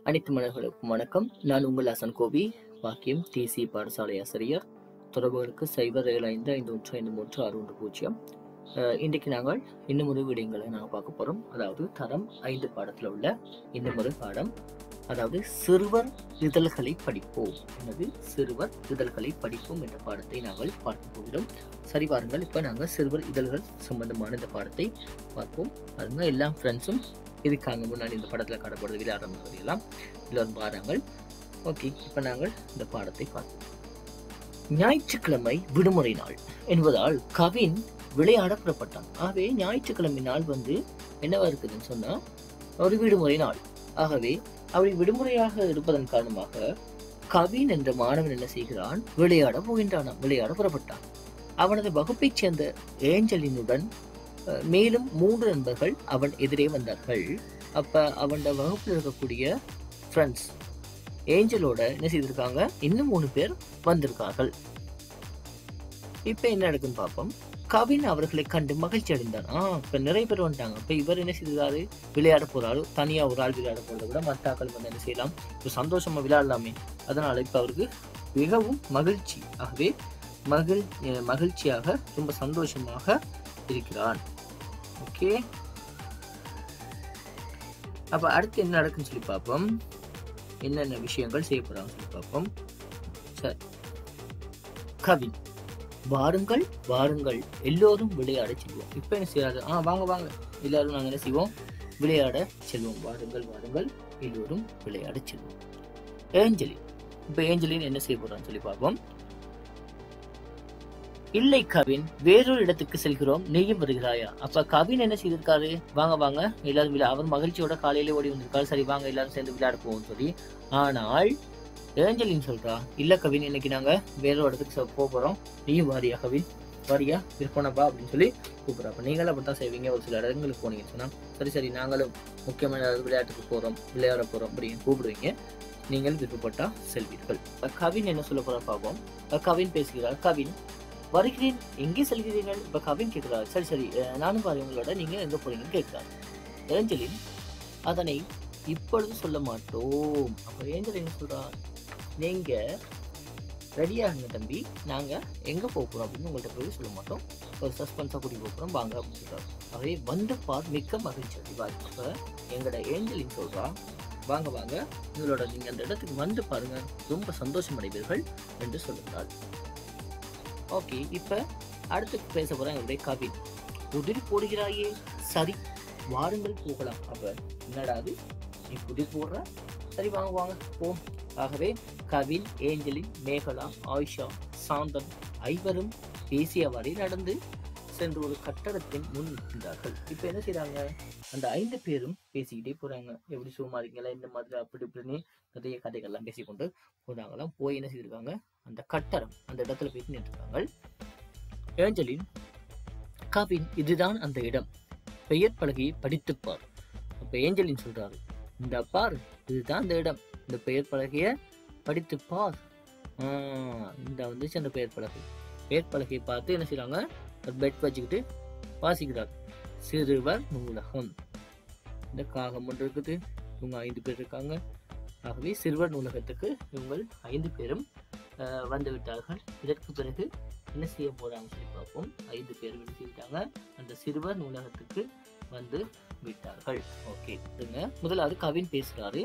அனைத்து மனிதர்களுக்கும் வணக்கம் நான் உங்கள் அசன் கோபி பாக்கியம் டிசி பாடசாலை ஆசிரியர் தொடர்புகளுக்கு சைபர் ஏழு ஐந்து ஐந்து ஒன்று ஐந்து மூன்று ஆறு ஒன்று பூஜ்ஜியம் அஹ், இன்றைக்கு நாங்கள் இன்னும் ஒரு விடயங்களை நாங்கள் பார்க்க போகிறோம் அதாவது தரம் ஐந்து பாடத்தில் உள்ள இன்னும் ஒரு பாடம் அதாவது சிறுவர் இதழ்களை படிப்போம் என்னது சிறுவர் இதழ்களை படிப்போம் என்ற பாடத்தை நாங்கள் பார்க்க போகிறோம் சரி பாருங்கள் இப்போ நாங்கள் சிறுவர் இதழ்கள் சம்பந்தமான இந்த பாடத்தை பார்ப்போம் பாருங்க எல்லா ஃப்ரெண்ட்ஸும் இதுக்காங்க முன்னாடி இந்த படத்தில் காட்டப்படுறது விளையாடுறது எல்லாம் எல்லோரும் பாருங்கள் ஓகே இப்போ நாங்கள் இந்த பாடத்தை பார்ப்போம் ஞாயிற்றுக்கிழமை விடுமுறை நாள் என்பதால் கவின் விளையாட புறப்பட்டான் ஆகவே ஞாயிற்றுக்கிழமை நாள் வந்து என்னவா இருக்குதுன்னு சொன்னா ஒரு விடுமுறை நாள் ஆகவே அப்படி விடுமுறையாக இருப்பதன் காரணமாக கவின் என்ற மாணவன் என்ன செய்கிறான் விளையாட போகின்றானாம் விளையாட புறப்பட்டான் அவனது வகுப்பைச் சேர்ந்த ஏஞ்சலினுடன் அஹ், மேலும் மூன்று நண்பர்கள் அவன் எதிரே வந்தார்கள் அப்ப அவனோட வகுப்பில் இருக்கக்கூடிய ஃப்ரெண்ட்ஸ் ஏஞ்சலோட என்ன செய்திருக்காங்க இன்னும் மூணு பேர் வந்திருக்கார்கள் இப்ப என்ன நடக்குன்னு பார்ப்போம் கவின் அவர்களை கண்டு மகிழ்ச்சி அடைந்தான் ஆ இப்ப நிறைய பேர் வந்துட்டாங்க இப்ப இவர் என்ன செய்தாரு விளையாட போறாரு தனியா ஒரு ஆள் விளையாட போறதை விட மற்ற ஆட்கள் வந்து என்ன செய்யலாம் இப்ப சந்தோஷமா விளையாடலாமே அதனால இப்ப அவருக்கு மிகவும் மகிழ்ச்சி ஆகவே மகிழ் அஹ் மகிழ்ச்சியாக ரொம்ப சந்தோஷமாக இருக்கிறான் ஓகே அப்ப அடுத்து என்ன நடக்குன்னு சொல்லி பார்ப்போம் என்னென்ன விஷயங்கள் செய்யப்படுறாங்க சொல்லி பார்ப்போம் சரி கவின் வாருங்கள் வாருங்கள் எல்லோரும் விளையாட செல்வோம் இப்ப என்ன செய்யாது ஆ வாங்க வாங்க எல்லாரும் நாங்க என்ன செய்வோம் விளையாட செல்வோம் வாருங்கள் வாருங்கள் எல்லோரும் விளையாட செல்வோம் ஏஞ்சலின் இப்ப ஏஞ்சலின் என்ன செய்ய போறான்னு சொல்லி பார்ப்போம் இல்லை கவின் வேறொரு இடத்துக்கு செல்கிறோம் நீயும் வருகிறாயா அப்ப கவின் என்ன செய்திருக்காரு வாங்க வாங்க எல்லாரும் விளையா அவர் மகிழ்ச்சியோட காலையிலே ஓடி வந்திருக்காரு சரி வாங்க எல்லாரும் சேர்ந்து விளையாட போவோம் சொல்லி ஆனால் ஏஞ்சலின் சொல்றா இல்ல கவின் இன்னைக்கு நாங்க வேற ஒரு இடத்துக்கு செ- போக போறோம் நீயும் வாரியா கவின் வாரியா விற்பனப்பா அப்படின்னு சொல்லி கூப்பிடுறா அப்ப நீங்களும் அப்படித்தான் செய்வீங்க ஒரு சில இடங்களுக்கு போனீங்கன்னு சொன்னா சரி சரி நாங்களும் முக்கியமான ஏதாவது விளையாட்டுக்கு போறோம் விளையாட போறோம் அப்படின்னு கூப்பிடுவீங்க நீங்கள் விருப்பப்பட்டா செல்வீர்கள் அப்ப கவின் என்ன சொல்ல போறா பாப்போம் அப்ப கவின் பேசுகிறார் கவின் வருகிறேன் எங்கே செல்கிறீர்கள் இப்ப கவின் கேட்கிறார் சரி சரி அஹ், நானும் பாரு உங்களோட நீங்க எங்க போறீங்கன்னு கேட்கிறார் ஏஞ்சலின் அதனை இப்பொழுது சொல்ல மாட்டோம் அப்ப ஏஞ்சல் என்ன சொல்றா நீங்க ரெடியாகுங்க தம்பி நாங்க எங்க போக போறோம் அப்படின்னு உங்கள்ட்ட போய் சொல்ல மாட்டோம் ஒரு சஸ்பென்ஸா கூட்டி போக போறோம் வாங்க அப்படின்னு சொல்றாரு அவை வந்து பார் மிக்க மகிழ்ச்சி அடைவார் அப்ப எங்களோட ஏஞ்சலின் சொல்றா வாங்க வாங்க உங்களோட நீங்க அந்த இடத்துக்கு வந்து பாருங்க ரொம்ப சந்தோஷம் அடைவீர்கள் என்று சொல்லுகிறாள் ஓகே இப்ப அடுத்து பேச போறேன் எங்களுடைய கவின் புதிர் போடுகிறாயே சரி வாருங்கள் போகலாம் அப்ப என்னடா அது நீ புதிர் போடுற சரி வாங்க வாங்க போ ஆகவே கவின் ஏஞ்சலின் மேகலா ஆயிஷா சாந்தன் ஐவரும் பேசியவாறே நடந்து சென்று ஒரு கட்டடத்தின் முன் நிற்கின்றார்கள் இப்ப என்ன செய்றாங்க அந்த ஐந்து பேரும் பேசிக்கிட்டே போறாங்க எப்படி சும்மா இருக்கீங்களா இந்த மாதிரி அப்படி இப்படின்னு நிறைய கதைகள்லாம் பேசிக்கொண்டு போனாங்களாம் போய் என்ன செய்திருக்காங்க அந்த கட்டடம் அந்த இடத்துல போய் நின்றுருக்காங்க ஏஞ்சலின் கவின் இதுதான் அந்த இடம் பெயர் பலகையை படித்துப் பார் அப்ப ஏஞ்சலின் சொல்றாரு இந்த பார் இதுதான் அந்த இடம் இந்த பெயர் பலகையை படித்து பார் ஆஹ் இந்த வந்துச்சு அந்த பெயர் பலகை பெயர் பலகையை பார்த்து என்ன செய்றாங்க ஒரு பெட் வச்சுக்கிட்டு வாசிக்கிறார் சிறுவர் நூலகம் இந்த காகம் ஒன்று இருக்குது இவங்க ஐந்து பேர் இருக்காங்க ஆகவே சிறுவர் நூலகத்துக்கு இவங்க ஐந்து பேரும் ஆஹ், வந்து விட்டார்கள் இதற்கு பிறகு என்ன செய்ய போறாங்க சொல்லி பார்ப்போம் ஐந்து பேர் என்ன செய்துட்டாங்க அந்த சிறுவர் நூலகத்துக்கு வந்து விட்டார்கள் ஓகே முதலாவது கவின் பேசுறாரு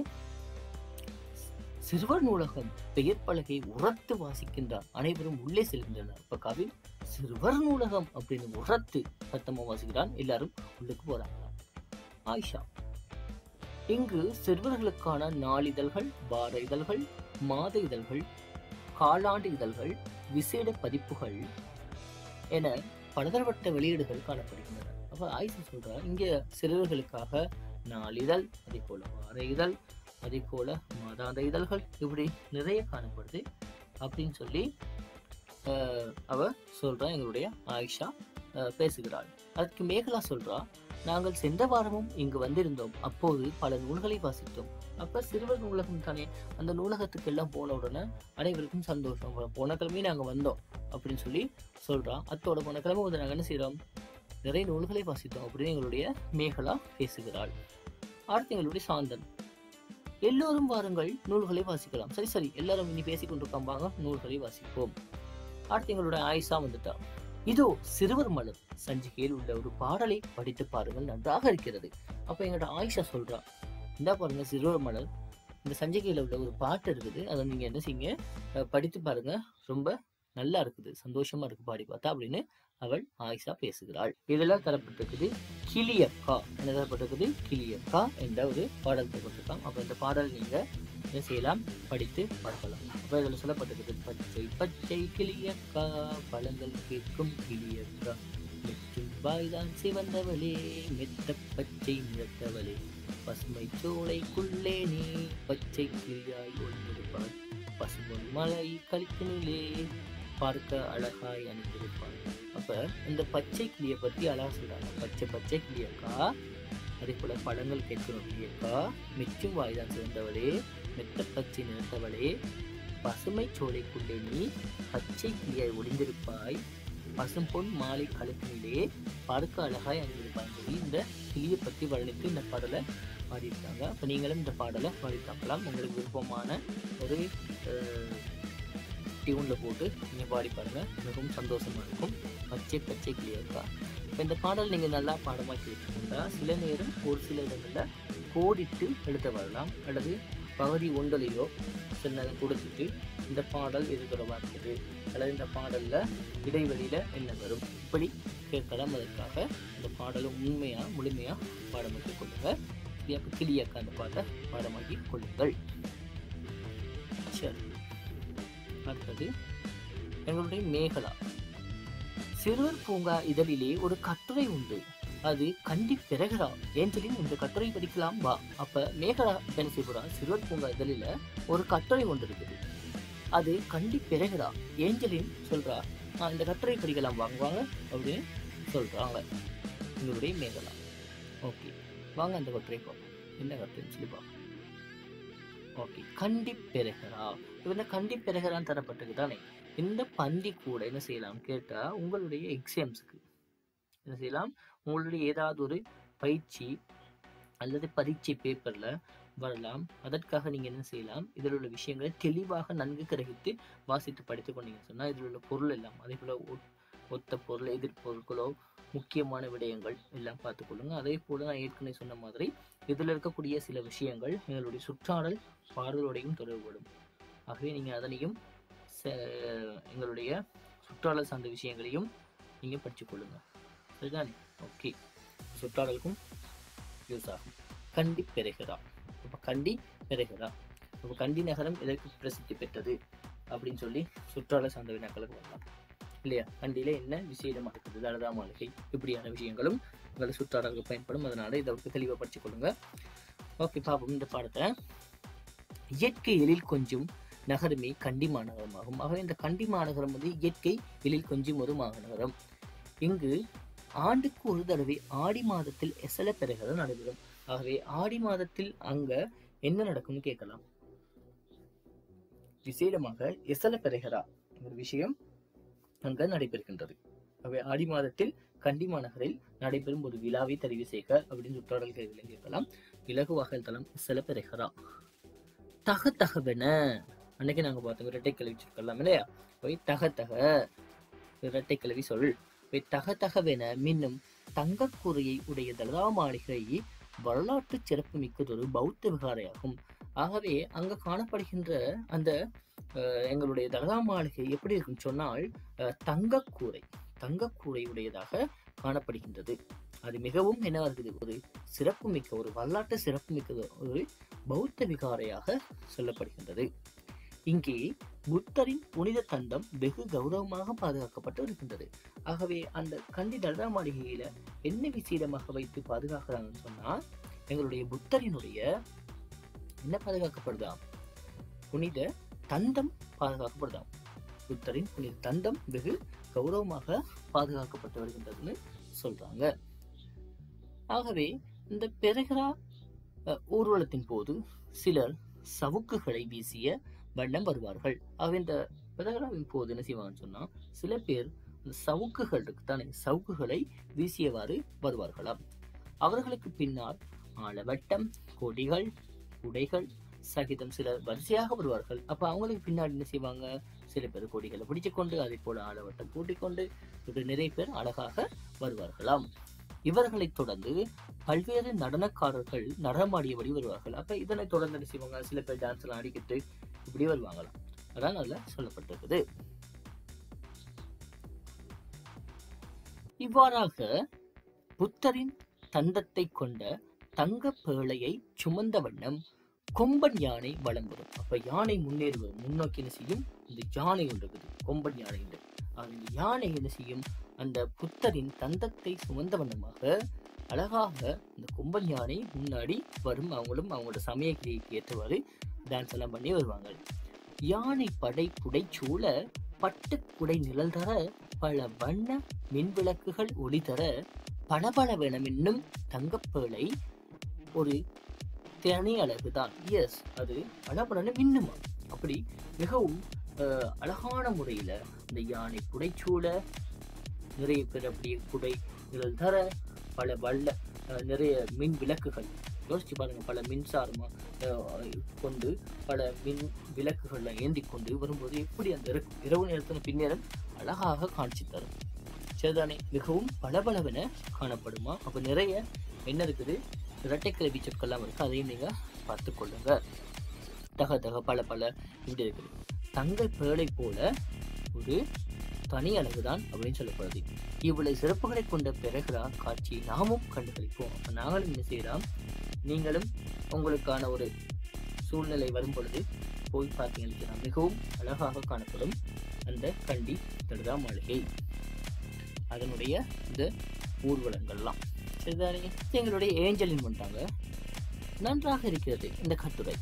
சிறுவர் நூலகம் பெயர் பலகை உரத்து வாசிக்கின்றார் அனைவரும் உள்ளே செல்கின்றனர் இப்ப கவின் சிறுவர் நூலகம் அப்படின்னு உரத்து சத்தமா வாசிக்கிறான் எல்லாரும் உள்ளுக்கு போறாங்க ஆயிஷா இங்கு சிறுவர்களுக்கான நாளிதழ்கள் வார இதழ்கள் மாத இதழ்கள் காலாண்டு இதழ்கள் விசேட பதிப்புகள் என பலதரப்பட்ட வெளியீடுகள் காணப்படுகின்றன அப்ப ஆயிஷா சொல்றா இங்க சிறுவர்களுக்காக நாளிதழ் அதே போல வார இதழ் அதே போல மாதாந்த இதழ்கள் இப்படி நிறைய காணப்படுது அப்படின்னு சொல்லி ஆஹ், அவ சொல்றா எங்களுடைய ஆயிஷா ஆஹ், பேசுகிறாள் அதுக்கு மேகலா சொல்றா நாங்கள் சென்ற வாரமும் இங்கு வந்திருந்தோம் அப்போது பல நூல்களை வாசித்தோம் அப்ப சிறுவர் நூலகம் தானே அந்த நூலகத்துக்கு எல்லாம் போன உடனே அனைவருக்கும் சந்தோஷம் போன கிழமையும் நாங்க வந்தோம் அப்படின்னு சொல்லி சொல்றா அத்தோட போன கிழமை வந்து நாங்க என்ன செய்றோம் நிறைய நூல்களை வாசித்தோம் அப்படின்னு எங்களுடைய மேகலா பேசுகிறாள் அடுத்து எங்களுடைய சாந்தன் எல்லோரும் வாருங்கள் நூல்களை வாசிக்கலாம் சரி சரி எல்லாரும் இனி பேசிக் கொண்டிருக்கோம் வாங்க நூல்களை வாசிப்போம் அடுத்து எங்களோட ஆயிஷா வந்துட்டா இதோ சிறுவர் மலர் சஞ்சிகையில் உள்ள ஒரு பாடலை படித்து பாருங்கள் நன்றாக இருக்கிறது அப்ப எங்களோட ஆயிஷா சொல்றா இந்தா பாருங்க சிறுவர் மலர் இந்த சஞ்சிகையில உள்ள ஒரு பாட்டு இருக்குது அதை நீங்க என்ன செய்யுங்க அஹ் படித்து பாருங்க ரொம்ப நல்லா இருக்குது சந்தோஷமா இருக்கு பாடி பார்த்தா அப்படின்னு அவள் ஆயிஷா பேசுகிறாள் இதெல்லாம் தரப்பட்டிருக்குது கிளியக்கா என்ன தரப்பட்டிருக்குது கிளியக்கா என்ற ஒரு பாடல் தரப்பட்டிருக்கான் அப்ப இந்த பாடல் நீங்க என்ன செய்யலாம் படித்து பார்க்கலாம் அப்ப இதுல சொல்லப்பட்டிருக்குது பச்சை பச்சை கிளியக்கா பழங்கள் கேட்கும் கிளியக்கா மெச்சும் வாய்தான் சிவந்தவளே மெத்த பச்சை நிறத்தவளே பசுமை சோலைக்குள்ளே நீ பச்சை கிளியாய் ஒளிந்திருப்பாய் பசும்பொன் மலை கழிப்பினிலே பார்க்க அழகாய் அணிந்திருப்பாய் அப்ப இந்த பச்சை கிளியை பத்தி அழகா சொல்றாங்க பச்சை பச்சை கிளியக்கா அதே போல பழங்கள் கேட்கணும் கிளியக்கா மிச்சும் வாய்தான் சிறந்தவளே மெத்த பச்சை நிறத்தவளே பசுமை சோலைக்குள்ளே நீ பச்சை கிளியாய் ஒளிந்திருப்பாய் பசும்பொன் மாலை கழுத்தினிலே பார்க்க அழகாய் அணிந்திருப்பாய் சொல்லி இந்த கிளியை பத்தி வர்ணித்து இந்த பாடலை பாடியிருக்காங்க அப்ப நீங்களும் இந்த பாடலை பாடி பார்க்கலாம் உங்களுக்கு விருப்பமான ஒரு டியூன்ல போட்டு நீங்க பாடி பாருங்க மிகவும் சந்தோஷமா இருக்கும் பச்சை பச்சை கிளியர்க்கா இப்போ இந்த பாடல் நீங்க நல்லா பாடமா கேட்டுக்கொண்டா சில நேரம் ஒரு சில இடங்கள்ல கோடிட்டு எழுத வரலாம் அல்லது பகுதி ஒன்றலையோ சில நேரம் கொடுத்துட்டு இந்த பாடல் இது தொடர்பாக இருக்குது அல்லது இந்த பாடல்ல இடைவெளியில என்ன வரும் இப்படி கேட்கலாம் அதற்காக இந்த பாடலை உண்மையா முழுமையா பாடமாக்கிக் கொள்ளுங்க கிளியாக்கு கிளியாக்க அந்த பாட்டை பாடமாக்கி கொள்ளுங்கள் சரி அடுத்தது எங்களுடைய மேகலா சிறுவர் பூங்கா இதழிலே ஒரு கட்டுரை உண்டு அது கண்டி பிறகுடா ஏஞ்சலின் இந்த கட்டுரை படிக்கலாம் வா அப்ப மேகலா என்ன செய்கிறா சிறுவர் பூங்கா இதழில ஒரு கட்டுரை ஒன்று இருக்குது அது கண்டி பிறகுடா ஏஞ்சலின் சொல்றா நான் இந்த கட்டுரை படிக்கலாம் வாங்குவாங்க அப்படின்னு சொல்றாங்க எங்களுடைய மேகலா ஓகே வாங்க அந்த கட்டுரை பார்ப்போம் என்ன கட்டுரைன்னு சொல்லி பார்ப்போம் ஓகே கண்டி பெருகிறா இந்த கண்டி பெருகிறான்னு தரப்பட்டிருக்கு தானே இந்த பந்தி கூட என்ன செய்யலாம் கேட்டா உங்களுடைய எக்ஸாம்ஸுக்கு என்ன செய்யலாம் உங்களுடைய ஏதாவது ஒரு பயிற்சி அல்லது பரீட்சை பேப்பர்ல வரலாம் அதற்காக நீங்க என்ன செய்யலாம் இதில் உள்ள விஷயங்களை தெளிவாக நன்கு கிரகித்து வாசித்து படித்து கொண்டீங்கன்னு சொன்னா இதில் உள்ள பொருள் எல்லாம் அதே போல ஒ- ஒத்த பொருள் எதிர்பொருட்களோ முக்கியமான விடயங்கள் எல்லாம் பார்த்துக்கொள்ளுங்க அதே போல நான் ஏற்கனவே சொன்ன மாதிரி இதில் இருக்கக்கூடிய சில விஷயங்கள் எங்களுடைய சுற்றாடல் பாடலோடையும் தொடர்புபடும் ஆகவே நீங்கள் அதனையும் ச- எங்களுடைய சுற்றாடல் சார்ந்த விஷயங்களையும் நீங்கள் படிச்சுக்கொள்ளுங்க சரிதானே ஓகே சுற்றாடலுக்கும் யூஸ் ஆகும் கண்டி பெருகிறா இப்போ கண்டி பெருகிறா இப்போ கண்டி நகரம் எதற்கு பிரசித்தி பெற்றது அப்படின்னு சொல்லி சுற்றாடல் சார்ந்த வினாக்களுக்கு வரலாம் இல்லையா கண்டியில என்ன விசேடமா இருக்குது தலதா மாளிகை இப்படியான விஷயங்களும் உங்களை சுற்றாடலுக்கு பயன்படும் அதனால இதை வந்து தெளிவாக படிச்சுக் கொள்ளுங்க ஓகே பாப்போம் இந்த பாடத்தை இயற்கை எழில் கொஞ்சம் நகரமே கண்டி மாநகரமாகும் ஆகவே இந்த கண்டி மாநகரம் வந்து இயற்கை எழில் கொஞ்சம் ஒரு மாநகரம் இங்கு ஆண்டுக்கு ஒரு தடவை ஆடி மாதத்தில் எசல பெருகிறது நடைபெறும் ஆகவே ஆடி மாதத்தில் அங்க என்ன நடக்கும்னு கேட்கலாம் விசேடமாக எசல பெருகிறா ஒரு விஷயம் அங்க நடைபெறுகின்றது ஆகவே ஆடி மாதத்தில் கண்டி மாநகரில் நடைபெறும் ஒரு விழாவை தெரிவு செய்க அப்படின்னு சுற்றாடல் கேள்வியில கேட்கலாம் இலகுவாக தளம் சில பெருகிறா தக தகவென அன்னைக்கு நாங்க பார்த்தோம் இரட்டை கிளவி சொல்லலாம் இல்லையா போய் தக தக இரட்டை கிளவி சொல் போய் தக தகவென மின்னும் தங்கக்குறையை உடைய தலதா மாளிகை வரலாற்று சிறப்பு மிக்கதொரு பௌத்த விகாரையாகும் ஆகவே அங்க காணப்படுகின்ற அந்த அஹ், எங்களுடைய தலதா மாளிகை எப்படி இருக்குன்னு சொன்னால் அஹ், தங்கக்கூரை தங்கக்கூரை உடையதாக காணப்படுகின்றது அது மிகவும் என்ன இருக்குது ஒரு சிறப்பு மிக்க ஒரு வரலாற்று சிறப்பு மிக்க ஒரு பௌத்த விகாரையாக சொல்லப்படுகின்றது இங்கே புத்தரின் புனித தண்டம் வெகு கௌரவமாக பாதுகாக்கப்பட்டு இருக்கின்றது ஆகவே அந்த கண்டி தலதா மாளிகையில என்ன விசேடமாக வைத்து பாதுகாக்கிறாங்கன்னு சொன்னா எங்களுடைய புத்தரினுடைய என்ன பாதுகாக்கப்படுதாம் புனித தண்டம் பாதுகாக்கப்படுதாம் புத்தரின் புனித தண்டம் வெகு கௌரவமாக பாதுகாக்கப்பட்டு வருகின்றதுன்னு சொல்றாங்க ஆகவே இந்த பெருகிறா அஹ், ஊர்வலத்தின் போது சிலர் சவுக்குகளை வீசிய வண்ணம் வருவார்கள் ஆகவே இந்த பெருகராவின் போது என்ன செய்வாங்கன்னு சொன்னா சில பேர் இந்த சவுக்குகள் இருக்கு தானே சவுக்குகளை வீசியவாறு வருவார்களாம் அவர்களுக்கு பின்னால் ஆலவட்டம் கொடிகள் உடைகள் சகிதம் சிலர் வரிசையாக வருவார்கள் அப்ப அவங்களுக்கு பின்னாடி என்ன செய்வாங்க சில பேர் கொடிகளை பிடிச்சு கொண்டு அதே போல ஆளவட்டம் கூட்டிக் கொண்டு இப்படி நிறைய பேர் அழகாக வருவார்களாம் இவர்களை தொடர்ந்து பல்வேறு நடனக்காரர்கள் நடனமாடியபடி வருவார்கள் அப்ப இதனை தொடர்ந்து என்ன செய்வாங்க சில பேர் டான்ஸ் எல்லாம் ஆடிக்கிட்டு இப்படி வருவாங்களாம் அதான் அதுல சொல்லப்பட்டிருக்குது இவ்வாறாக புத்தரின் தந்தத்தை கொண்ட தங்க பேழையை சுமந்த வண்ணம் கொம்பன் யானை வலம் வரும் அப்ப யானை முன்னேறுவது முன்னோக்கி என்ன செய்யும் இந்த யானை ஒன்று இருக்குது கொம்பன் யானை என்று அந்த யானை என்ன செய்யும் அந்த புத்தரின் தந்தத்தை சுமந்த வண்ணமாக அழகாக இந்த கொம்பன் யானை முன்னாடி வரும் அவங்களும் அவங்களோட சமயக்கிரிக்கு ஏற்றவாறு டான்ஸ் எல்லாம் பண்ணி வருவாங்க யானை படை புடைச்சூழ பட்டு குடை நிழல் தர பல வண்ண மின்விளக்குகள் ஒளி தர பளபளவெனம் என்னும் தங்கப்பேழை ஒரு தனி அழகுதான் எஸ் அது பளபளன்னு மின்னுமா அப்படி மிகவும் அஹ், அழகான முறையில இந்த யானை புடைச்சூழ நிறைய பேர் அப்படியே குடை நிழல் தர பல வல்ல அஹ், நிறைய மின் விளக்குகள் யோசிச்சு பாருங்க பல மின்சாரமா அஹ், கொண்டு பல மின் விளக்குகள்ல ஏந்தி கொண்டு வரும்போது எப்படி அந்த இர- இரவு நேரத்தின் பின்னேரம் அழகாக காட்சி தரும் சரிதானே மிகவும் பளபளவென காணப்படுமா அப்ப நிறைய என்ன இருக்குது இரட்டைக்கிழவி சொற்கள்லாம் இருக்கு அதையும் நீங்க பார்த்து கொள்ளுங்க தக தக பல பல இப்படி இருக்குது தங்க பேழை போல ஒரு தனி அழகுதான் அப்படின்னு சொல்லப்படுது இவ்வளவு சிறப்புகளை கொண்ட பிறகுரா காட்சி நாமும் கண்டுகளிப்போம் அப்ப நாங்களும் என்ன செய்யலாம் நீங்களும் உங்களுக்கான ஒரு சூழ்நிலை வரும் பொழுது போய் பார்த்தீங்கன்னா மிகவும் அழகாக காணப்படும் அந்த கண்டி தடுதா மாளிகை அதனுடைய இந்த ஊர்வலங்கள்லாம் சரிதானே எங்களுடைய ஏஞ்சலின் பண்ணிட்டாங்க நன்றாக இருக்கிறது இந்த கட்டுரை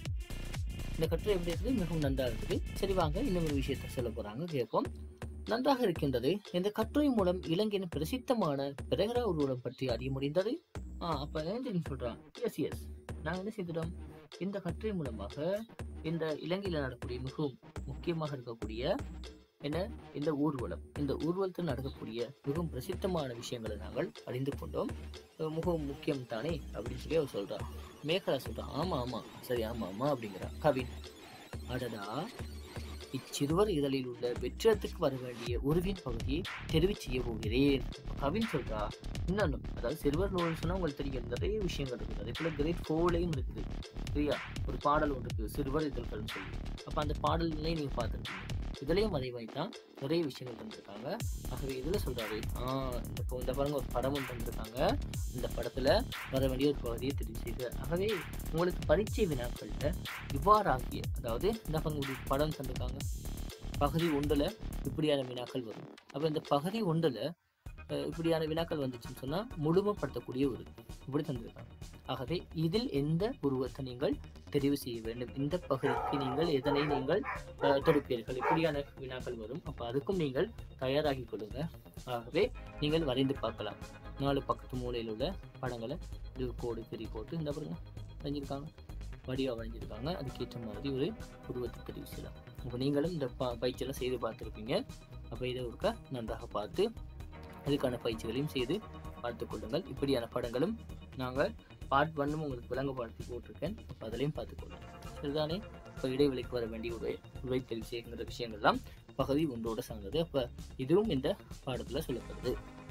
இந்த கட்டுரை எப்படி இருக்குது மிகவும் நன்றாக இருக்குது சரி வாங்க இன்னும் ஒரு விஷயத்தை சொல்ல போறாங்க கேட்போம் நன்றாக இருக்கின்றது இந்த கட்டுரை மூலம் இலங்கையின் பிரசித்தமான பிரகரா ஊர்வலம் பற்றி அறிய முடிந்தது ஆ அப்ப ஏஞ்சலின் சொல்றான் எஸ் எஸ் நாங்க என்ன செய்துட்டோம் இந்த கட்டுரை மூலமாக இந்த இலங்கையில் நடக்கக்கூடிய மிகவும் முக்கியமாக இருக்கக்கூடிய என்ன இந்த ஊர்வலம் இந்த ஊர்வலத்தில் நடக்கக்கூடிய மிகவும் பிரசித்தமான விஷயங்களை நாங்கள் அறிந்து கொண்டோம் அஹ் மிகவும் முக்கியம் தானே அப்படின்னு சொல்லி அவர் சொல்றார் மேகலா சொல்றான் ஆமா ஆமா சரி ஆமா ஆமா அப்படிங்கிறா கவின் அடடா இச்சிறுவர் இதழில் உள்ள வெற்றிடத்துக்கு வர வேண்டிய உருவின் பகுதியை தெரிவு செய்ய போகிறேன் கவின் சொல்றா இன்னும் அதாவது சிறுவர் நூல் சொன்னா உங்களுக்கு தெரியும் நிறைய விஷயங்கள் இருக்குது அதே போல கிரேட் ஃபோர்லையும் இருக்குது சரியா ஒரு பாடல் ஒன்று இருக்குது சிறுவர் இதழ்கள்னு சொல்லி அப்ப அந்த பாடல்களையும் நீங்க பார்த்துருக்கீங்க இதுலயும் அதே மாதிரி தான் நிறைய விஷயங்கள் தந்திருக்காங்க ஆகவே இதுல சொல்றாரு ஆஹ் இந்த இப்போ இந்த பாருங்க ஒரு படம் ஒன்று தந்திருக்காங்க இந்த படத்துல வர வேண்டிய ஒரு பகுதியை தெரிவு செய்து ஆகவே உங்களுக்கு பரீட்சை வினாக்கள்ல இவ்வாறாகிய அதாவது இந்த பாருங்க ஒரு படம் தந்திருக்காங்க பகுதி ஒன்றுல இப்படியான வினாக்கள் வரும் அப்ப இந்த பகுதி ஒன்றுல அஹ், இப்படியான வினாக்கள் வந்துச்சுன்னு சொன்னா முழுமைப்படுத்தக்கூடிய ஒரு இப்படி தந்திருக்காங்க ஆகவே இதில் எந்த உருவத்தை நீங்கள் தெரிவு செய்ய வேண்டும் இந்த பகுதிக்கு நீங்கள் எதனை நீங்கள் அஹ், தொடுப்பீர்கள் இப்படியான வினாக்கள் வரும் அப்ப அதுக்கும் நீங்கள் தயாராகி கொள்ளுங்க ஆகவே நீங்கள் வரைந்து பார்க்கலாம் நாலு பக்கத்து மூலையில் உள்ள படங்களை இது கோடு பெரிய போட்டு இந்த பாருங்க வரைஞ்சிருக்காங்க வடிவா வரைஞ்சிருக்காங்க அதுக்கேற்ற மாதிரி ஒரு உருவத்தை தெரிவு செய்யலாம் அப்போ நீங்களும் இந்த ப பயிற்சியெல்லாம் செய்து பார்த்துருப்பீங்க அப்போ இதை ஒருக்கா நன்றாக பார்த்து அதுக்கான பயிற்சிகளையும் செய்து பார்த்து கொள்ளுங்கள் இப்படியான படங்களும் நாங்கள் பார்ட் ஒன்னும் உங்களுக்கு விளங்கப்படுத்தி போட்டிருக்கேன் அப்போ அதிலையும் பார்த்துக்கொள்ளுங்கள் சரிதானே இப்போ இடைவெளிக்கு வர வேண்டிய உரை உரை தெரிவு செய்கிற விஷயங்கள்லாம் பகுதி ஒன்றோட சார்ந்தது அப்போ இதுவும் இந்த பாடத்தில் சொல்லப்படுது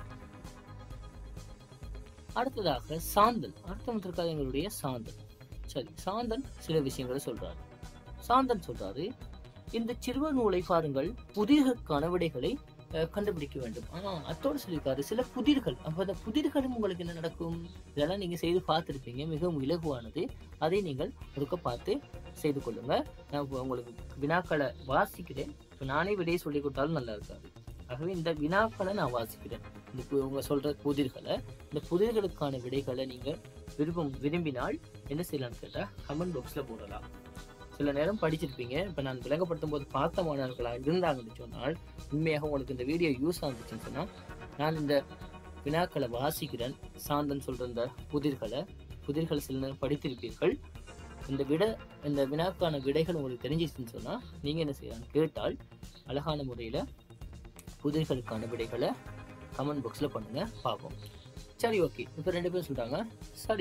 அடுத்ததாக சாந்தன் அடுத்த வந்திருக்காது எங்களுடைய சாந்தன் சரி சாந்தன் சில விஷயங்களை சொல்றாரு சாந்தன் சொல்றாரு இந்த சிறுவர் நூலை பாருங்கள் புதிர்களுக்கான விடைகளை அஹ், கண்டுபிடிக்க வேண்டும் ஆனா அத்தோடு சொல்லியிருக்காரு சில புதிர்கள் அப்ப அந்த புதிர்களும் உங்களுக்கு என்ன நடக்கும் இதெல்லாம் நீங்க செய்து பார்த்திருப்பீங்க மிகவும் இலகுவானது அதை நீங்கள் ஒருக்க பார்த்து செய்து கொள்ளுங்க நான் இப்ப உங்களுக்கு வினாக்களை வாசிக்கிறேன் இப்ப நானே விடையை சொல்லி கொடுத்தாலும் நல்லா இருக்காது ஆகவே இந்த வினாக்களை நான் வாசிக்கிறேன் இந்த பு- உங்க சொல்ற புதிர்களை இந்த புதிர்களுக்கான விடைகளை நீங்க விரும்பும் விரும்பினால் என்ன செய்யலாம்னு கேட்டா கமெண்ட் பாக்ஸ்ல போடலாம் சில நேரம் படிச்சிருப்பீங்க இப்ப நான் விளங்கப்படுத்தும் போது பார்த்த மாணவர்களா இருந்தாங்கன்னு சொன்னால் உண்மையாக உங்களுக்கு இந்த வீடியோ யூஸ் ஆகுச்சுன்னு சொன்னா நான் இந்த வினாக்களை வாசிக்கிறேன் சாந்தன் சொல்ற இந்த புதிர்களை புதிர்களை சில நேரம் படித்திருப்பீர்கள் இந்த விட இந்த வினாக்கான விடைகள் உங்களுக்கு தெரிஞ்சிச்சுன்னு சொன்னா நீங்க என்ன செய்யலாம் கேட்டால் அழகான முறையில புதிர்களுக்கான விடைகளை கமெண்ட் பாக்ஸ்ல பண்ணுங்க பார்ப்போம் சரி ஓகே இப்போ ரெண்டு பேரும் சொல்றாங்க சரி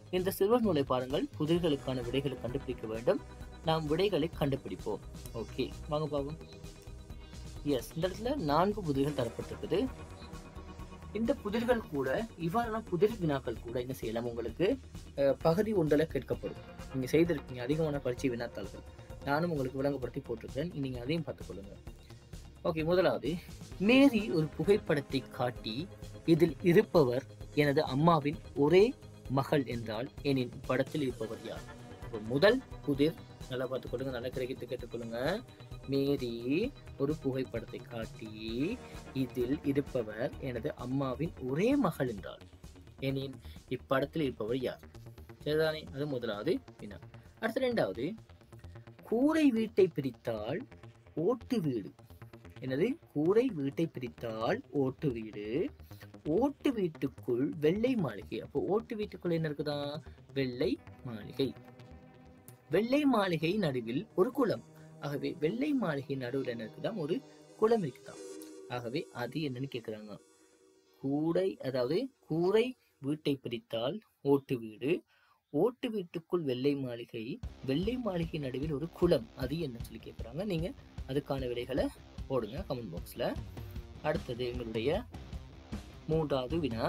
இந்த சிறுவர் நூலை பாருங்கள் புதிர்களுக்கான விடைகளை கண்டுபிடிக்க வேண்டும் நாம் விடைகளை கண்டுபிடிப்போம் ஓகே வாங்க பார்ப்போம் எஸ் இந்த இடத்துல நான்கு புதிர்கள் தரப்பட்டிருக்குது இந்த புதிர்கள் கூட இவ்வாறான புதிர் வினாக்கள் கூட என்ன செய்யலாம் உங்களுக்கு அஹ், பகுதி ஒன்றில் கேட்கப்படும் நீங்க செய்திருக்கீங்க அதிகமான பரீட்சை வினாத்தாள்கள் நானும் உங்களுக்கு விளங்கப்படுத்தி போட்டிருக்கேன் நீங்க அதையும் பார்த்துக்கொள்ளுங்க ஓகே முதலாவது மேரி ஒரு புகைப்படத்தை காட்டி இதில் இருப்பவர் எனது அம்மாவின் ஒரே மகள் என்றால் எனின் படத்தில் இருப்பவர் யார் அப்போ முதல் புதிர் நல்லா பார்த்துக்கொள்ளுங்க நல்லா கிடைக்கிட்டு கேட்டுக்கொள்ளுங்க மேரி ஒரு புகைப்படத்தை காட்டி இதில் இருப்பவர் எனது அம்மாவின் ஒரே மகள் என்றால் எனின் இப்படத்தில் இருப்பவர் யார் சரிதானே அது முதலாவது வினா அடுத்த ரெண்டாவது கூரை வீட்டை பிரித்தால் ஓட்டு வீடு என்னது கூரை வீட்டை பிரித்தால் ஓட்டு வீடு ஓட்டு வீட்டுக்குள் வெள்ளை மாளிகை அப்போ ஓட்டு வீட்டுக்குள் என்ன இருக்குதா வெள்ளை மாளிகை வெள்ளை மாளிகை நடுவில் ஒரு குளம் ஆகவே வெள்ளை மாளிகை நடுவில் என்ன இருக்குதாம் ஒரு குளம் இருக்குதாம் ஆகவே அது என்னன்னு கேக்குறாங்க கூடை அதாவது கூரை வீட்டை பிரித்தால் ஓட்டு வீடு ஓட்டு வீட்டுக்குள் வெள்ளை மாளிகை வெள்ளை மாளிகை நடுவில் ஒரு குளம் அது என்ன சொல்லி கேட்குறாங்க நீங்க அதுக்கான விடைகளை போடுங்க கமெண்ட் பாக்ஸ்ல அடுத்தது எங்களுடைய மூன்றாவது வினா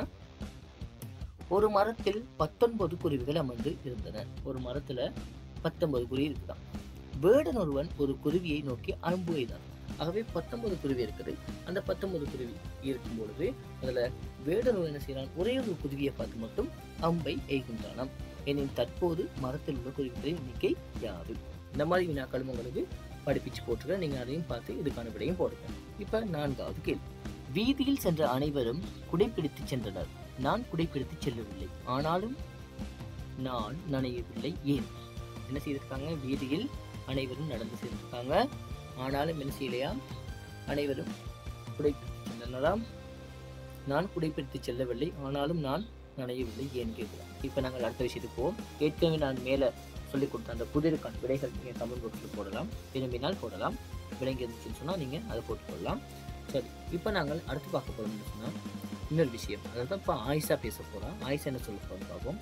ஒரு மரத்தில் பத்தொன்பது குருவிகள் அமர்ந்து இருந்தன ஒரு மரத்துல பத்தொன்பது குருவி இருக்குதான் வேடன் ஒருவன் ஒரு குருவியை நோக்கி அம்பு எய்தான் ஆகவே பத்தொன்பது குருவி இருக்குது அந்த பத்தொன்பது குருவி இருக்கும் பொழுது அதுல வேடன் ஒருவன் என்ன செய்யறான் ஒரே ஒரு குருவியை பார்த்து மட்டும் அம்பை எய்கின்றானாம் எனின் தற்போது மரத்தில் உள்ள குருவிகளின் எண்ணிக்கை யாது இந்த மாதிரி வினாக்களும் உங்களுக்கு படிப்பிச்சு போட்டுருக்க நீங்க அதையும் பார்த்து இதுக்கான விடையும் போடுங்க இப்ப நான்காவது கேள்வி வீதியில் சென்ற அனைவரும் குடைப்பிடித்து சென்றனர் நான் குடைப்பிடித்து செல்லவில்லை ஆனாலும் நான் நனையவில்லை ஏன் என்ன செய்திருக்காங்க வீதியில் அனைவரும் நடந்து சென்றிருக்காங்க ஆனாலும் என்ன செய்யலையா அனைவரும் குடைப்பிடித்து சென்றனராம் நான் குடைப்பிடித்து செல்லவில்லை ஆனாலும் நான் நனையவில்லை ஏன் கேட்கிறேன் இப்போ நாங்கள் அடுத்த விஷயத்துக்கு போவோம் ஏற்கனவே நான் மேலே சொல்லிக் கொடுத்த அந்த புதிருக்கான விடைகள் நீங்கள் கமெண்ட் பாக்ஸில் போடலாம் விரும்பினால் போடலாம் விளங்கி இருந்துச்சுன்னு சொன்னால் நீங்கள் அதை போட்டுக்கொள்ளலாம் சரி இப்போ நாங்கள் அடுத்து பார்க்க போகிறோம்னு சொன்னால் இன்னொரு விஷயம் அதாவது இப்போ ஆயிஷா பேச போகிறோம் ஆயிஷா என்ன சொல்ல போகிறோம் பார்ப்போம்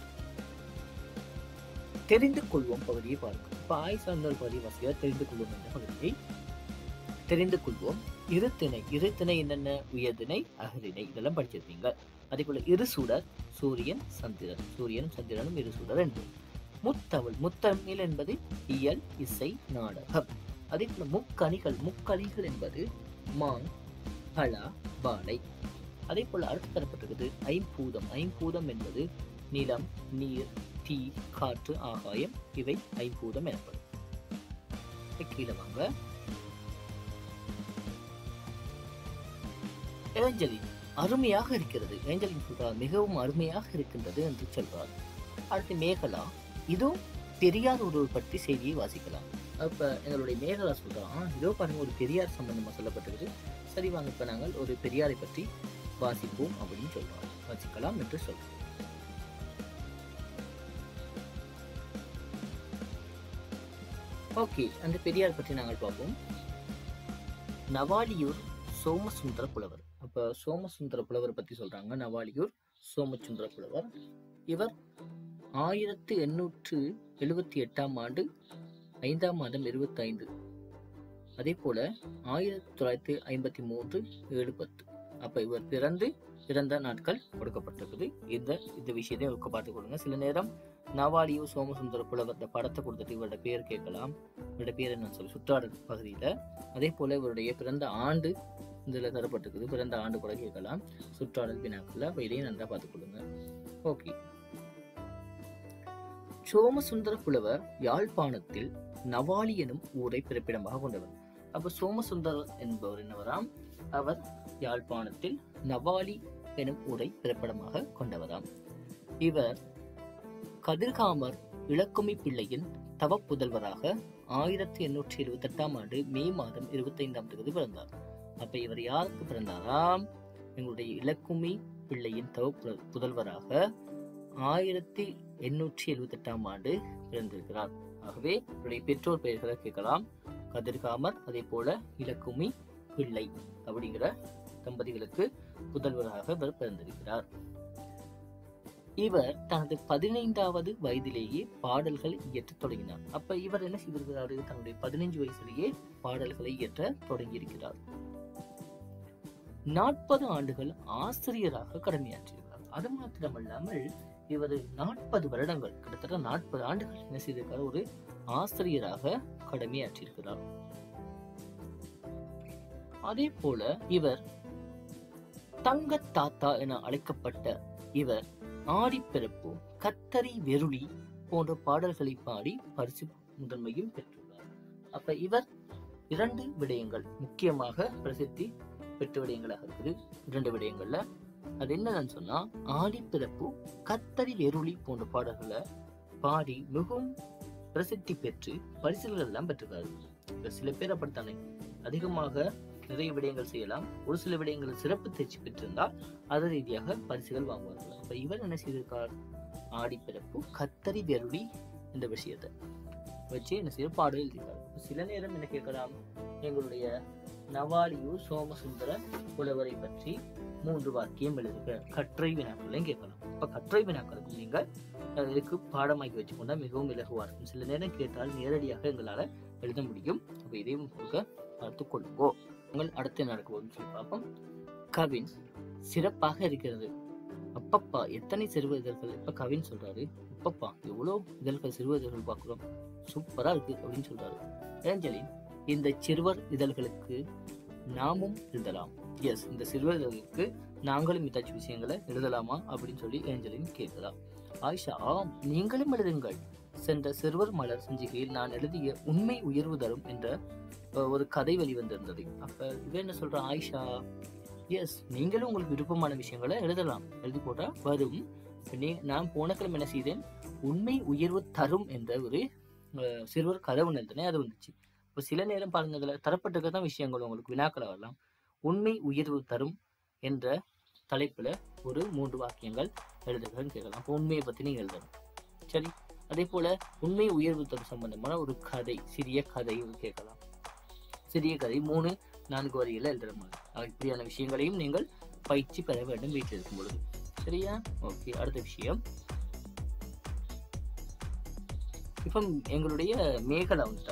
தெரிந்து கொள்வோம் பகுதியை பார்க்கும் இப்போ ஆயிஷா இன்னொரு பகுதி வாசியாக தெரிந்து கொள்வோம் என்ற பகுதியை தெரிந்து கொள்வோம் இருத்திணை இருத்திணை என்னென்ன உயர்திணை அகரிணை இதெல்லாம் படிச்சிருப்பீங்க அதே போல இருசுடர் சூரியன் சந்திரன் சூரியனும் சந்திரனும் இருசுடர் என்பது முத்தமிழ் முத்தமிழ் என்பது இயல் இசை நாடகம் அதே போல முக்கணிகள் முக்கணிகள் என்பது மான் பலா பாலை அதே போல அடுத்து தரப்பட்டிருக்கிறது ஐம்பூதம் ஐம்பூதம் என்பது நிலம் நீர் தீ காற்று ஆகாயம் இவை ஐம்பூதம் எனப்படும் கீழே வாங்க ஏஞ்சலின் அருமையாக இருக்கிறது ஏஞ்சலின் சொல்றார் மிகவும் அருமையாக இருக்கின்றது என்று சொல்றார் அடுத்து மேகலா இதோ பெரியார் ஒருவர் பற்றி செய்தியை வாசிக்கலாம் அப்ப எங்களுடைய மேகலா சொல்றான் இதோ பாருங்க ஒரு பெரியார் சம்பந்தமா சொல்லப்பட்டிருக்கு சரி வாங்க இப்ப நாங்கள் ஒரு பெரியாரை பற்றி வாசிப்போம் அப்படின்னு சொல்றோம் வாசிக்கலாம் என்று சொல்றோம் ஓகே அந்த பெரியார் பற்றி நாங்கள் பார்ப்போம் நவாலியூர் சோமசுந்தர புலவர் அப்ப சோமசுந்தர புலவர் பத்தி சொல்றாங்க நவாலியூர் சோமசுந்தர புலவர் இவர் ஆயிரத்து எண்ணூற்று எழுபத்தி எட்டாம் ஆண்டு ஐந்தாம் மாதம் இருபத்தி ஐந்து அதே போல ஆயிரத்தி தொள்ளாயிரத்தி ஐம்பத்தி மூன்று ஏழு பத்து அப்ப இவர் பிறந்து இறந்த நாட்கள் கொடுக்கப்பட்டிருக்குது இந்த இந்த விஷயத்தையும் இவருக்கு பார்த்து கொடுங்க சில நேரம் நவாலியோ சோமசுந்தர புலவர் இந்த படத்தை கொடுத்துட்டு இவரோட பேர் கேட்கலாம் இவரோட பேர் என்னன்னு சொல்லி சுற்றாடல் பகுதியில அதே போல இவருடைய பிறந்த ஆண்டு இதுல தரப்பட்டிருக்குது பிறந்த ஆண்டு கூட கேட்கலாம் சுற்றாடல் வினாக்கள்ல அப்ப இதையும் நன்றா பார்த்துக்கொள்ளுங்க ஓகே சோமசுந்தர புலவர் யாழ்ப்பாணத்தில் நவாலி எனும் ஊரை பிறப்பிடமாக கொண்டவர் அப்ப சோமசுந்தரர் என்பவர் என்னவராம் அவர் யாழ்ப்பாணத்தில் நவாலி எனும் ஊரை பிறப்பிடமாக கொண்டவராம் இவர் கதிர்காமர் இளக்குமி பிள்ளையின் தவப்புதல்வராக ஆயிரத்தி எண்ணூற்றி இருபத்தி எட்டாம் ஆண்டு மே மாதம் இருபத்தி ஐந்தாம் தேதி பிறந்தார் அப்ப இவர் யாருக்கு பிறந்தாராம் எங்களுடைய இலக்குமி பிள்ளையின் தவ புத- புதல்வராக ஆயிரத்தி எண்ணூற்றி எழுபத்தி எட்டாம் ஆண்டு பிறந்திருக்கிறார் ஆகவே இவருடைய பெற்றோர் பெயர்களை கேட்கலாம் கதிர்காமர் அதே போல இலக்குமி பிள்ளை அப்படிங்கிற தம்பதிகளுக்கு புதல்வராக இவர் பிறந்திருக்கிறார் இவர் தனது பதினைந்தாவது வயதிலேயே பாடல்களை இயற்றத் தொடங்கினார் அப்ப இவர் என்ன செய்திருக்கிறாரு தன்னுடைய பதினைஞ்சு வயசுலேயே பாடல்களை இயற்ற தொடங்கியிருக்கிறார் நாற்பது ஆண்டுகள் ஆசிரியராக கடமையாற்றியிருக்கிறார் அது மாத்திரமல்லாமல் இவர் நாற்பது வருடங்கள் கிட்டத்தட்ட நாற்பது ஆண்டுகள் என்ன செய்திருக்கிறார் ஒரு ஆசிரியராக கடமையாற்றியிருக்கிறார் அதே போல இவர் தங்க தாத்தா என அழைக்கப்பட்ட இவர் ஆடிப்பிறப்பு கத்தரி வெருளி போன்ற பாடல்களை பாடி பரிசு முதன்மையும் பெற்றுள்ளார் அப்ப இவர் இரண்டு விடயங்கள் முக்கியமாக பிரசித்தி பெற்ற விடயங்களாக இருக்குது இரண்டு விடயங்கள்ல அது என்னன்னு சொன்னா ஆடிப்பிறப்பு கத்தரி வெருளி போன்ற பாடல்களை பாடி மிகவும் பிரசித்தி பெற்று பரிசுகள் எல்லாம் பெற்றிருக்காரு இப்ப சில பேர் அப்படித்தானே அதிகமாக நிறைய விடயங்கள் செய்யலாம் ஒரு சில விடயங்கள் சிறப்பு தேர்ச்சி பெற்றிருந்தால் அது ரீதியாக பரிசுகள் வாங்குவார்கள் அப்ப இவர் என்ன செய்திருக்கார் ஆடிப்பிறப்பு கத்தரி வெருளி இந்த விஷயத்தை வச்சு என்ன செய்ய பாடல் எழுதியிருக்காரு அப்ப சில நேரம் என்ன கேட்கலாம் எங்களுடைய நவாலியூர் சோமசுந்தர புலவரை பற்றி மூன்று வாக்கியம் எழுதுக கற்றை வினாக்களையும் கேட்கலாம் இப்ப கற்றை வினாக்களுக்கு நீங்கள் அஹ், இதுக்கு பாடமாக்கி வச்சுக்கொண்டா மிகவும் இலகுவா இருக்கும் சில நேரம் கேட்டால் நேரடியாக எங்களால எழுத முடியும் அப்ப இதையும் கொடுக்க பார்த்துக் கொள்ளுங்கோ உங்கள் அடுத்து என்ன நடக்க போகுதுன்னு சொல்லி பார்ப்போம் கவின் சிறப்பாக இருக்கிறது அப்பப்பா எத்தனை சிறுவ இதழ்கள் இப்ப கவின் சொல்றாரு அப்பப்பா எவ்வளவு இதழ்கள் சிறுவ இதழ்கள் பார்க்கிறோம் சூப்பரா இருக்கு அப்படின்னு சொல்றாரு ஏஞ்சலின் இந்த சிறுவர் இதழ்களுக்கு நாமும் எழுதலாம் எஸ் இந்த சிறுவர் இதழ்களுக்கு நாங்களும் இத்தாச்சி விஷயங்களை எழுதலாமா அப்படின்னு சொல்லி ஏஞ்சலின் கேட்கலாம் ஆயிஷா ஆம் நீங்களும் எழுதுங்கள் சென்ற சிறுவர் மலர் சஞ்சிகையில் நான் எழுதிய உண்மை உயர்வு தரும் என்ற அஹ், ஒரு கதை வெளிவந்திருந்தது அப்ப இவ என்ன சொல்ற ஆயிஷா எஸ் நீங்களும் உங்களுக்கு விருப்பமான விஷயங்களை எழுதலாம் எழுதி போட்டா வரும் இப்ப நீ நான் போன கிழமை என்ன செய்தேன் உண்மை உயர்வு தரும் என்ற ஒரு அஹ், சிறுவர் கதை ஒன்று எழுதினேன் அது வந்துச்சு இப்போ சில நேரம் பாருங்க அதில் தரப்பட்டிருக்க தான் விஷயங்கள் உங்களுக்கு வினாக்களை வரலாம் உண்மை உயர்வு தரும் என்ற தலைப்புல ஒரு மூன்று வாக்கியங்கள் எழுதுகன்னு கேட்கலாம் அப்போ உண்மையை பத்தி நீங்க எழுதணும் சரி அதே போல உண்மை உயர்வு தரும் சம்பந்தமான ஒரு கதை சிறிய கதை கேட்கலாம் சிறிய கதை மூணு நான்கு வரிகளை எழுதுற மாதிரி ஆக, இப்படியான விஷயங்களையும் நீங்கள் பயிற்சி பெற வேண்டும் வீட்டில் இருக்கும் பொழுது சரியா ஓகே அடுத்த விஷயம் இப்போ எங்களுடைய மேகலா வந்துட்டா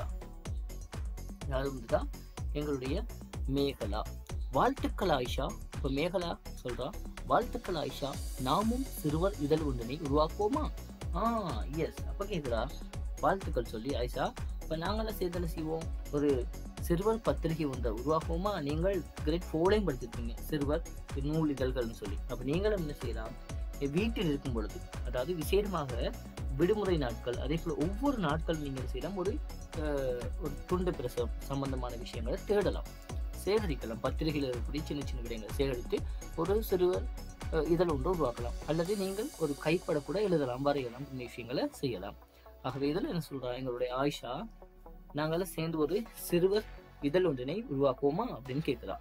யார் வந்துட்டா எங்களுடைய மேகலா வாழ்த்துக்கள் ஆயிஷா இப்ப மேகலா சொல்றா வாழ்த்துக்கள் ஆயிஷா நாமும் சிறுவர் இதழ் ஒன்றினை உருவாக்குவோமா ஆ எஸ் அப்ப கேக்குறா வாழ்த்துக்கள் சொல்லி ஆயிஷா இப்ப நாங்களாம் சேர்ந்து என்ன செய்வோம் ஒரு சிறுவர் பத்திரிகை ஒன்றை உருவாக்குவோமா நீங்கள் கிரேட் ஃபோர்லையும் படிச்சிருப்பீங்க சிறுவர் நூல் இதழ்கள்னு சொல்லி அப்ப நீங்களும் என்ன செய்யலாம் வீட்டில் இருக்கும் பொழுது அதாவது விசேடமாக விடுமுறை நாட்கள் அதே போல ஒவ்வொரு நாட்கள் நீங்க என்ன செய்யலாம் ஒரு அஹ், ஒரு துண்டு பிரசவம் சம்பந்தமான விஷயங்களை தேடலாம் சேகரிக்கலாம் பத்திரிகையில் இருக்கக்கூடிய சின்ன சின்ன விடயங்களை சேகரித்து ஒரு சிறுவர் அஹ், இதழ் ஒன்று உருவாக்கலாம் அல்லது நீங்கள் ஒரு கைப்பட கூட எழுதலாம் வரையலாம் இந்த விஷயங்களை செய்யலாம் ஆகவே இதில் என்ன சொல்றா எங்களுடைய ஆயிஷா நாங்களாம் சேர்ந்து ஒரு சிறுவர் இதழ் ஒன்றினை உருவாக்குவோமா அப்படின்னு கேட்கிறா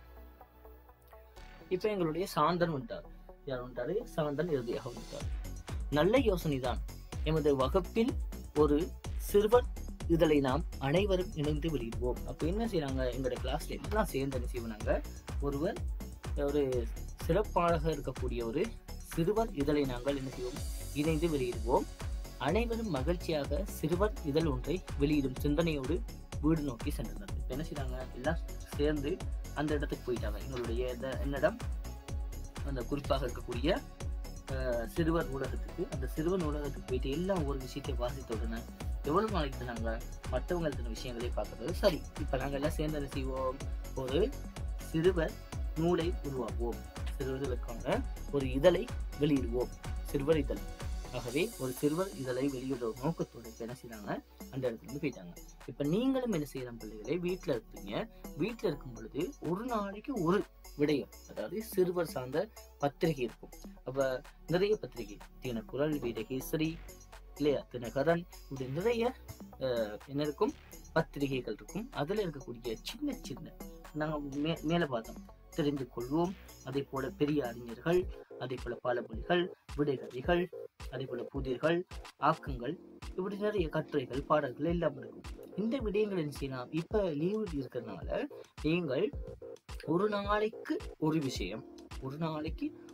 இப்ப எங்களுடைய சாந்தன் வந்துட்டார் யார் வந்துட்டாரு சாந்தன் இறுதியாக வந்துட்டார் நல்ல யோசனை தான் எமது வகுப்பில் ஒரு சிறுவர் இதழை நாம் அனைவரும் இணைந்து வெளியிடுவோம் அப்ப என்ன செய்றாங்க எங்களுடைய கிளாஸ்ல எல்லாம் சேர்ந்து என்ன செய்வாங்க ஒருவர் ஒரு சிறப்பாக இருக்கக்கூடிய ஒரு சிறுவர் இதழை நாங்கள் என்ன செய்வோம் இணைந்து வெளியிடுவோம் அனைவரும் மகிழ்ச்சியாக சிறுவர் இதழ் ஒன்றை வெளியிடும் சிந்தனையோடு வீடு நோக்கி சென்றனர் இப்ப என்ன செய்றாங்க எல்லாம் சேர்ந்து அந்த இடத்துக்கு போயிட்டாங்க எங்களுடைய இந்த என்னிடம் அந்த குறிப்பாக இருக்கக்கூடிய அஹ், சிறுவர் ஊடகத்துக்கு அந்த சிறுவர் ஊடகத்துக்கு போயிட்டு எல்லாம் ஒரு விஷயத்தை வாசித்த உடனே எவ்வளவு நாளைக்கு நாங்க மற்றவங்க எழுதின விஷயங்களை பார்க்கறது சரி இப்ப நாங்க எல்லாம் சேர்ந்து என்ன செய்வோம் ஒரு சிறுவர் நூலை உருவாக்குவோம் சிறுவர்களுக்கான ஒரு இதழை வெளியிடுவோம் சிறுவர் இதழ் ஆகவே ஒரு சிறுவர் இதழை வெளியிடுற ஒரு நோக்கத்தோட இப்ப என்ன செய்றாங்க அந்த இடத்துல இருந்து போயிட்டாங்க இப்ப நீங்களும் என்ன செய்யலாம் பிள்ளைகளே வீட்டுல இருப்பீங்க வீட்டுல இருக்கும் பொழுது ஒரு நாளைக்கு ஒரு விடயம் அதாவது சிறுவர் சார்ந்த பத்திரிகை இருக்கும் அப்ப நிறைய பத்திரிகை தினக்குரல் வீரகேசரி இல்லையா தினகரன் இப்படி நிறைய அஹ், என்ன இருக்கும் பத்திரிகைகள் இருக்கும் அதுல இருக்கக்கூடிய சின்ன சின்ன நாங்க மே மேல பார்த்தோம் தெரிந்து கொள்வோம் அதே போல பெரிய அறிஞர்கள் அதே போல பழமொழிகள் விடைகதைகள் அதே போல புதிர்கள் ஆக்கங்கள் இப்படி நிறைய கட்டுரைகள் பாடல்கள் எல்லாம் இருக்கும் இந்த விடயங்கள் என்ன செய்யலாம் இப்ப லீவு இருக்கிறதுனால நீங்கள் ஒரு நாளைக்கு ஒரு விஷயம் ஒரு நாளைக்கு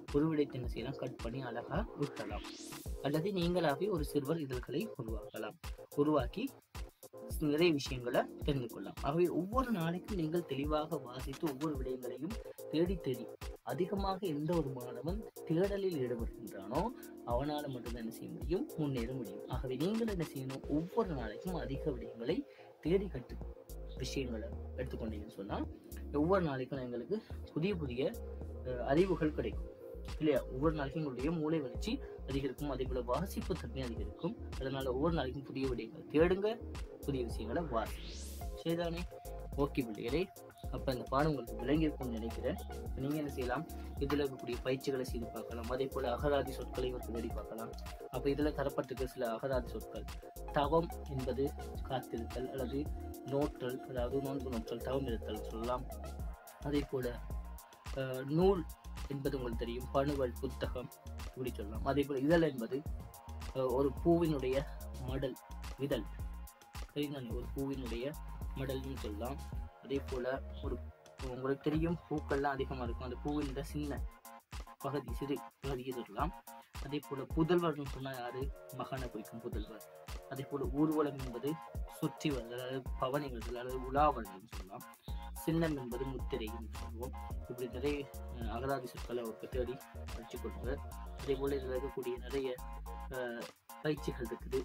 ஒரு விடயத்தை என்ன செய்யலாம் கட் பண்ணி அழகா விட்டலாம் அல்லது நீங்களாகவே ஒரு சிறுவர் இதழ்களை உருவாக்கலாம் உருவாக்கி நிறைய விஷயங்களை தெரிந்து கொள்ளலாம் ஆகவே ஒவ்வொரு நாளைக்கும் நீங்கள் தெளிவாக வாசித்து ஒவ்வொரு விடயங்களையும் தேடி தேடி அதிகமாக எந்த ஒரு மாணவன் தேடலில் ஈடுபடுகின்றானோ அவனால மட்டும்தான் என்ன செய்ய முடியும் முன்னேற முடியும் ஆகவே நீங்கள் என்ன செய்யணும் ஒவ்வொரு நாளைக்கும் அதிக விடயங்களை தேடி கட்டு விஷயங்களை எடுத்துக்கொண்டீங்கன்னு சொன்னா ஒவ்வொரு நாளைக்கும் எங்களுக்கு புதிய புதிய அஹ், அறிவுகள் கிடைக்கும் இல்லையா ஒவ்வொரு நாளைக்கும் உங்களுடைய மூளை வளர்ச்சி அதிகரிக்கும் அதே போல வாசிப்பு தன்மை அதிகரிக்கும் அதனால ஒவ்வொரு நாளைக்கும் புதிய விடயங்களை தேடுங்க புதிய விஷயங்களை வாசி சரிதானே ஓகே பிள்ளைகளே அப்ப இந்த பாடம் உங்களுக்கு விளங்கியிருக்கும்னு நினைக்கிறேன் இப்ப நீங்க என்ன செய்யலாம் இதுல இருக்கக்கூடிய பயிற்சிகளை செய்து பார்க்கலாம் அதே போல அகராதி சொற்களை ஒரு தேடி பார்க்கலாம் அப்ப இதுல தரப்பட்டிருக்க சில அகராதி சொற்கள் தவம் என்பது காத்திருத்தல் அல்லது நோற்றல் அதாவது நோன்பு நோற்றல் தவம் இருத்தல் சொல்லலாம் அதே போல அஹ், நூல் என்பது உங்களுக்கு தெரியும் பணுவல் புத்தகம் இப்படி சொல்லலாம் அதே போல இதழ் என்பது அஹ், ஒரு பூவினுடைய மடல் இதழ் சரிதானே ஒரு பூவினுடைய மடல்னு சொல்லலாம் அதே போல ஒரு உங்களுக்கு தெரியும் பூக்கள்லாம் அதிகமா இருக்கும் அந்த பூவின் சின்ன பகுதி சிறு பகுதியை சொல்லலாம் அதே போல புதல்வர்னு சொன்னா யாரு மகனை குறிக்கும் புதல்வர் அதே போல ஊர்வலம் என்பது சுற்றி வர அதாவது பவனிகள் அல்லது உலாவல்கள் சொல்லலாம் சின்னம் என்பது முத்திரை என்று சொல்லுவோம் இப்படி நிறைய அஹ், அகராதி சொற்களை அவருக்கு தேடி படிச்சு கொடுப்பார் அதே போல இதுல இருக்கக்கூடிய நிறைய அஹ், பயிற்சிகள் இருக்குது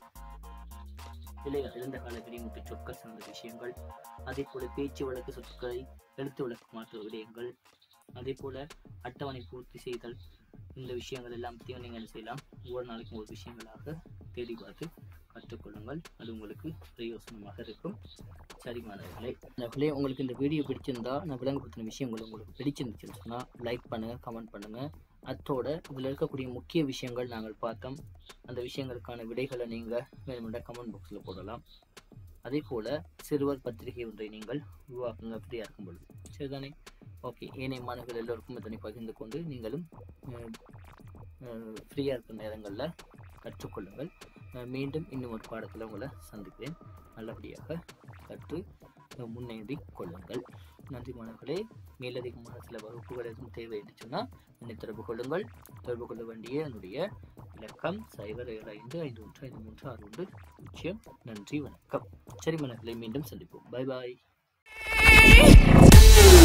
இல்லையா இறந்த கால விடிமுட்டு சொற்கள் சார்ந்த விஷயங்கள் அதே போல பேச்சு வழக்கு சொற்களை எழுத்து வழக்கு மாற்று விடயங்கள் அதே போல அட்டவணை பூர்த்தி செய்தல் இந்த விஷயங்கள் எல்லாம் பற்றியும் நீங்கள் என்ன செய்யலாம் ஒவ்வொரு நாளைக்கும் ஒரு விஷயங்களாக தேடி பார்த்து கற்றுக்கொள்ளுங்கள் அது உங்களுக்கு பிரயோசனமாக இருக்கும் சரி மாணவர்களே மாணவர்களே உங்களுக்கு இந்த வீடியோ பிடிச்சிருந்தா நான் விளங்கப்படுத்தின விஷயங்கள் உங்களுக்கு பிடிச்சிருந்துச்சுன்னு சொன்னால் லைக் பண்ணுங்கள் கமெண்ட் பண்ணுங்கள் அத்தோட இதில் இருக்கக்கூடிய முக்கிய விஷயங்கள் நாங்கள் பார்த்தோம் அந்த விஷயங்களுக்கான விடைகளை நீங்கள் வேணுமென்ற கமெண்ட் பாக்ஸில் போடலாம் அதே போல் சிறுவர் பத்திரிகை ஒன்றை நீங்கள் உருவாக்குங்க ஃப்ரீயாக இருக்கும் பொழுது சரிதானே ஓகே ஏனைய மாணவர்கள் எல்லோருக்கும் இதனை பகிர்ந்து கொண்டு நீங்களும் ஃப்ரீயாக இருக்கிற நேரங்களில் கற்றுக்கொள்ளுங்கள் அஹ் மீண்டும் இன்னும் ஒரு பாடத்தில் உங்களை சந்திக்கிறேன் நல்லபடியாக கற்று அஹ் முன்னேறி கொள்ளுங்கள் நன்றி மாணவர்களே மேலதிகமான சில வகுப்புகள் எதுவும் தேவை என்று சொன்னால் என்னை தொடர்பு கொள்ளுங்கள் தொடர்பு கொள்ள வேண்டிய என்னுடைய இலக்கம் சைபர் ஏழு ஐந்து ஐந்து ஒன்று ஐந்து மூன்று ஆறு ஒன்று பூஜ்ஜியம் நன்றி வணக்கம் சரி மாணவர்களை மீண்டும் சந்திப்போம் பை பாய்